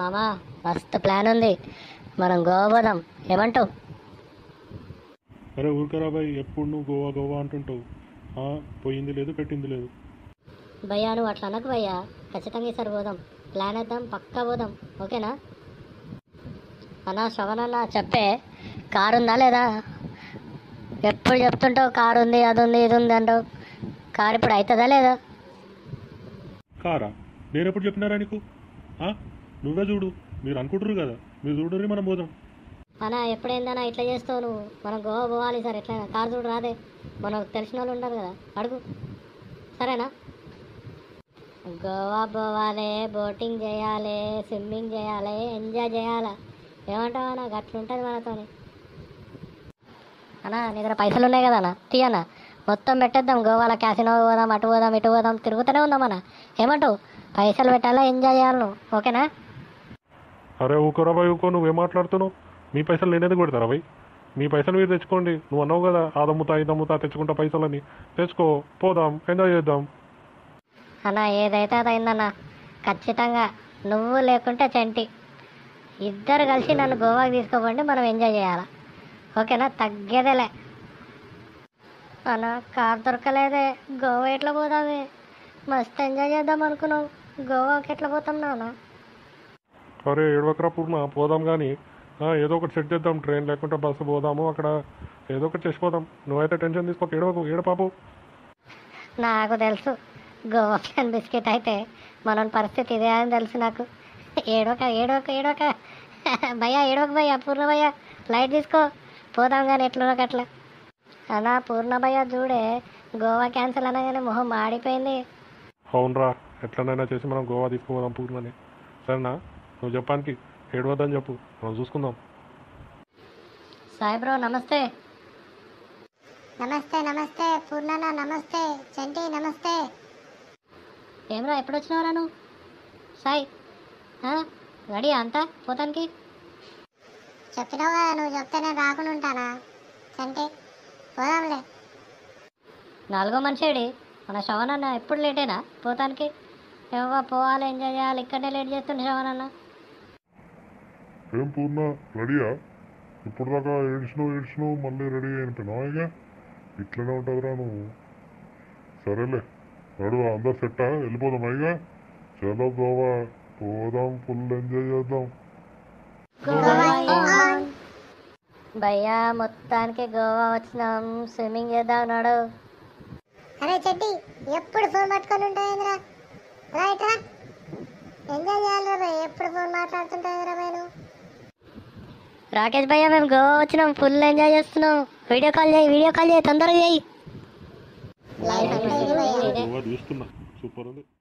మామ మస్తు ప్లాన్ ఉంది మనం గోవా పోదాం ఏమంటావు అరే ఊరికరా బాయ్ ఎప్పుడు నువ్వు గోవా గోవా అంటుంటావు ఆ, పోయింది లేదు పెట్టింది లేదు భయ్యా నువ్వు అట్లా అనకు భయ్యా ఖచ్చితంగా ఈసారి పోదాం ప్లాన్ వేద్దాం పక్కా పోదాం ఓకేనా అన్నా శ్రవణ్ అన్న చెప్పే కారు ఉందా లేదా ఎప్పుడు చెప్తుంటావు కారు ఉంది అది ఉంది ఇది ఉంది అంటావు కారు ఇప్పుడు అవుతుందా లేదా కారా నేను ఎప్పుడు చెప్పినారా నీకు ఆ, నువ్వే చూడు మీరు అనుకుంటారు కదా మీరు చూడరు మనం పోదాం అన్నా ఎప్పుడైందన్నా ఇట్లా చేస్తావు నువ్వు మనం గోవా పోవాలి సార్ ఎట్లయినా కారు చూడు రాదే మనకు తెలిసిన వాళ్ళు ఉంటారు కదా అడుగు సరేనా గోవా పోవాలి బోటింగ్ చేయాలి స్విమ్మింగ్ చేయాలి ఎంజాయ్ చేయాలి ఏమంటావు అన్న గట్లుంటుంది మనతోని అన్నా నీ దగ్గర పైసలు ఉన్నాయి కదా అన్న తీ అన్న మొత్తం పెట్టేద్దాం గోవాలో క్యాసినో పోదాం అటు పోదాం ఇటు పోదాం తిరుగుతూనే ఉందాం అన్న ఏమంటావు పైసలు పెట్టాలా ఎంజాయ్ చేయాలి నువ్వు ఓకేనా అరే ఊకోరా బాయ్ ఊకో నువ్వేం మాట్లాడుతున్నావు మీ పైసలు నేనేది కొడతారా బాయ్ మీ పైసలు మీరు తెచ్చుకోండి నువ్వు అన్నావు కదా అదమ్ముతా ఇదమ్ముతా తెచ్చుకుంటా పైసలని తెచ్చుకో పోదాం ఎంజాయ్ చేద్దాం అన్న ఏదైతే అదైందన్న ఖచ్చితంగా నువ్వు లేకుంటే చంటి ఇద్దరు కలిసి నన్ను గోవాకి తీసుకోపోండి మనం ఎంజాయ్ చేయాలి ఓకేనా తగ్గేదేలే అన్న కార్ దొరకలేదే గోవా ఎట్లా పోదామే మస్తు ఎంజాయ్ చేద్దాం అనుకున్నాం గోవాకి ఎట్లా పోతాం నాన్న అరే ఏడవకరా పూర్ణ పోదాం కానీ ఏదో ఒకటి సెట్ చేద్దాం ట్రైన్ లేకుంటే బస్సు పోదాము అక్కడ ఏదో ఒకటి చేసిపోదాం నువ్వైతే టెన్షన్ తీసుకోక ఏడవకు ఏడ పాపు నాకు తెలుసు గోవా ప్లాన్ బిస్కెట్ అయితే మన పరిస్థితి ఇదే అని తెలుసు నాకు ఏడోక ఏడోక ఏడోక భయ్యా ఏడోక భయ్యా పూర్ణ భయ్యా లైట్ తీసుకో పోదాం కానీ ఎట్లనోక అట్లా అన్నా పూర్ణ భయ్యా చూడే గోవా క్యాన్సిల్ అనగానే మొహం మాడిపోయింది అవునరా ఎట్లనైనా చేసి మనం గోవా తీసుకుపోదాం పూర్ణని సరేనా నువ్వు చెప్పానికి ఏడవద్దని చెప్పు మనం చూసుకుందాం సాయి బ్రో నమస్తే నమస్తే నమస్తే పూర్ణన నమస్తే చంటి నమస్తే ఏమరా ఎప్పుడు వచ్చినావురా నువ్వు సాయి ఆ? రెడీ అంతా పోతానికి చెప్పినావు కదా నువ్వు చెప్తే నేను రాకుండా ఉంటానా చంటి పోదాంలే నాలుగో మనిషేడి మన శ్రవణ్ అన్న ఎప్పుడు లేటేనా పోతానికి ఏవో పోవాలి ఎంజాయ్ చేయాలి ఇక్కడే లేట్ చేస్తుండే శ్రవణ్ అన్న ఏం పూర్ణ రెడీయా ఇప్పుడు దాకా ఏడ్చినావు ఏడ్చినావు మళ్ళీ రెడీ అయిపోయినావు ఇక ఇట్లనే ఉంటుందిరా నువ్వు సరేలే నడు అందరు సెట్టా వెళ్ళిపోదాం ఇక చలో గోవా పోదాం ఫుల్ ఎంజాయ్ చేద్దాం భయ్యా మొత్తానికి గోవా వచ్చినాం స్విమ్మింగ్ చేద్దాం నాడు అరే చెట్టి ఎప్పుడు ఫోన్ పట్టుకొని ఉంటాయిందిరా రైట్ రా ఎంజాయ్ చేయాలి రా ఎప్పుడు ఫోన్ మాట్లాడుతుంటాయిందిరా నేను రాకేష్ భయ్యా మేము గోవా వచ్చినాం ఫుల్ ఎంజాయ్ చేస్తున్నాం వీడియో కాల్ చేయి వీడియో కాల్ చేయి తొందరగా చేయి గోవా చూస్తున్నా సూపర్ ఉంది